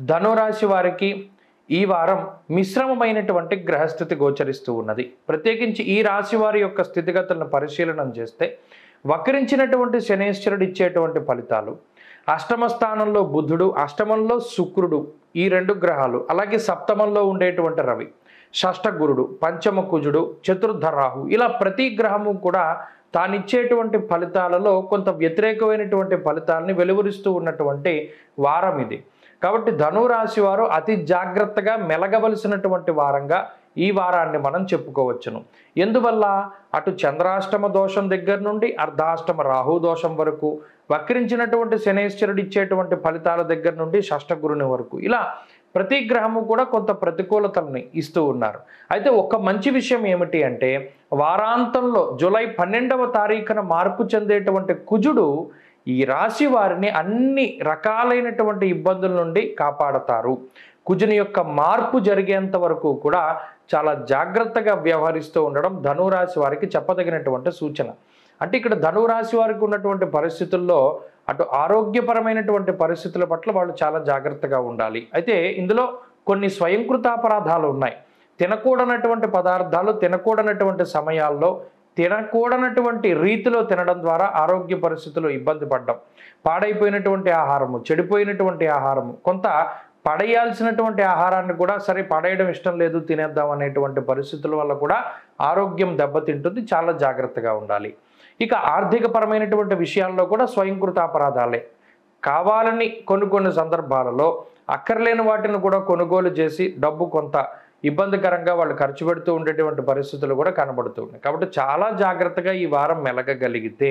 ధనురాశి వారికి ఈ వారం మిశ్రమమైనటువంటి గ్రహస్థితి గోచరిస్తూ ఉన్నది ప్రత్యేకించి ఈ రాశి వారి యొక్క స్థితిగతులను పరిశీలన చేస్తే వక్రించినటువంటి శనేశ్వరుడు ఇచ్చేటువంటి ఫలితాలు అష్టమ స్థానంలో బుధుడు అష్టమంలో శుక్రుడు ఈ రెండు గ్రహాలు అలాగే సప్తమంలో ఉండేటువంటి రవి షష్ఠ గురుడు పంచమ కుజుడు చతుర్థ రాహు ఇలా ప్రతి గ్రహము కూడా తానిచ్చేటువంటి ఫలితాలలో కొంత వ్యతిరేకమైనటువంటి ఫలితాలని వెలువరిస్తూ ఉన్నటువంటి వారం ఇది కాబట్టి ధనురాశి వారు అతి జాగ్రత్తగా మెలగవలసినటువంటి వారంగా ఈ వారాన్ని మనం చెప్పుకోవచ్చును ఎందువల్ల అటు చంద్రాష్టమ దోషం దగ్గర నుండి అర్ధాష్టమ రాహు దోషం వరకు వక్రించినటువంటి శనేశ్వరుడు ఇచ్చేటువంటి ఫలితాల దగ్గర నుండి షష్టగురుని వరకు ఇలా ప్రతి గ్రహము కూడా కొంత ప్రతికూలతల్ని ఇస్తూ ఉన్నారు అయితే ఒక మంచి విషయం ఏమిటి అంటే వారాంతంలో జూలై పన్నెండవ తారీఖున మార్పు చెందేటువంటి కుజుడు ఈ రాశి వారిని అన్ని రకాలైనటువంటి ఇబ్బందుల నుండి కాపాడతారు కుజుని యొక్క మార్పు జరిగేంత వరకు కూడా చాలా జాగ్రత్తగా వ్యవహరిస్తూ ఉండడం ధనురాశి వారికి చెప్పదగినటువంటి సూచన అంటే ఇక్కడ ధనురాశి వారికి ఉన్నటువంటి పరిస్థితుల్లో అటు ఆరోగ్యపరమైనటువంటి పరిస్థితుల పట్ల వాళ్ళు చాలా జాగ్రత్తగా ఉండాలి అయితే ఇందులో కొన్ని స్వయంకృతాపరాధాలు ఉన్నాయి తినకూడనటువంటి పదార్థాలు తినకూడనటువంటి సమయాల్లో తినకూడనటువంటి రీతిలో తినడం ద్వారా ఆరోగ్య పరిస్థితులు ఇబ్బంది పడ్డం పాడైపోయినటువంటి ఆహారము చెడిపోయినటువంటి ఆహారము కొంత పడేయాల్సినటువంటి ఆహారాన్ని కూడా సరే పడేయడం ఇష్టం లేదు తినేద్దాం అనేటువంటి పరిస్థితుల వల్ల కూడా ఆరోగ్యం దెబ్బతింటుంది చాలా జాగ్రత్తగా ఉండాలి ఇక ఆర్థికపరమైనటువంటి విషయాల్లో కూడా స్వయంకృత అపరాధాలే కావాలని కొన్ని కొన్ని సందర్భాలలో అక్కర్లేని వాటిని కూడా కొనుగోలు చేసి డబ్బు కొంత ఇబ్బందికరంగా వాళ్ళు ఖర్చు పెడుతూ ఉండేటువంటి పరిస్థితులు కూడా కనబడుతున్నాయి కాబట్టి చాలా జాగ్రత్తగా ఈ వారం మెలగగలిగితే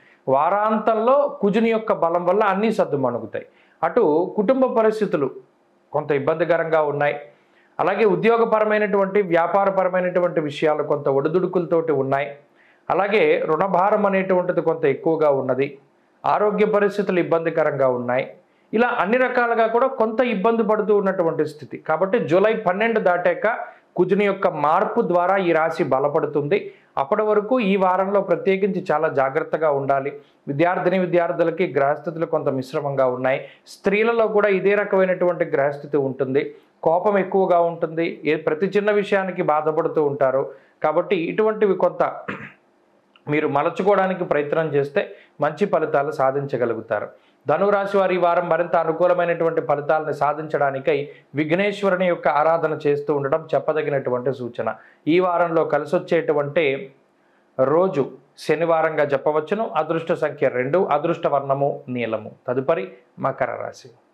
వారాంతంలో కుజుని యొక్క బలం వల్ల అన్నీ సర్దుమణుగుతాయి అటు కుటుంబ పరిస్థితులు కొంత ఇబ్బందికరంగా ఉన్నాయి అలాగే ఉద్యోగపరమైనటువంటి వ్యాపారపరమైనటువంటి విషయాలు కొంత ఒడిదుడుకులతోటి ఉన్నాయి అలాగే రుణభారం అనేటువంటిది కొంత ఎక్కువగా ఉన్నది ఆరోగ్య పరిస్థితులు ఇబ్బందికరంగా ఉన్నాయి ఇలా అన్ని రకాలుగా కూడా కొంత ఇబ్బంది పడుతూ ఉన్నటువంటి స్థితి కాబట్టి జూలై పన్నెండు దాటాక కుజుని యొక్క మార్పు ద్వారా ఈ రాశి బలపడుతుంది అప్పటి వరకు ఈ వారంలో ప్రత్యేకించి చాలా జాగ్రత్తగా ఉండాలి విద్యార్థిని విద్యార్థులకి గ్రహస్థితులు కొంత మిశ్రమంగా ఉన్నాయి స్త్రీలలో కూడా ఇదే రకమైనటువంటి గ్రహస్థితి ఉంటుంది కోపం ఎక్కువగా ఉంటుంది ఏ ప్రతి చిన్న విషయానికి బాధపడుతూ ఉంటారు కాబట్టి ఇటువంటివి కొంత మీరు మలచుకోవడానికి ప్రయత్నం చేస్తే మంచి ఫలితాలు సాధించగలుగుతారు ధనురాశి వారి ఈ వారం మరింత అనుకూలమైనటువంటి ఫలితాలను సాధించడానికై విఘ్నేశ్వరుని యొక్క ఆరాధన చేస్తూ ఉండడం చెప్పదగినటువంటి సూచన ఈ వారంలో కలిసొచ్చేటువంటి రోజు శనివారంగా చెప్పవచ్చును అదృష్ట సంఖ్య రెండు అదృష్ట వర్ణము నీలము తదుపరి మకర రాశి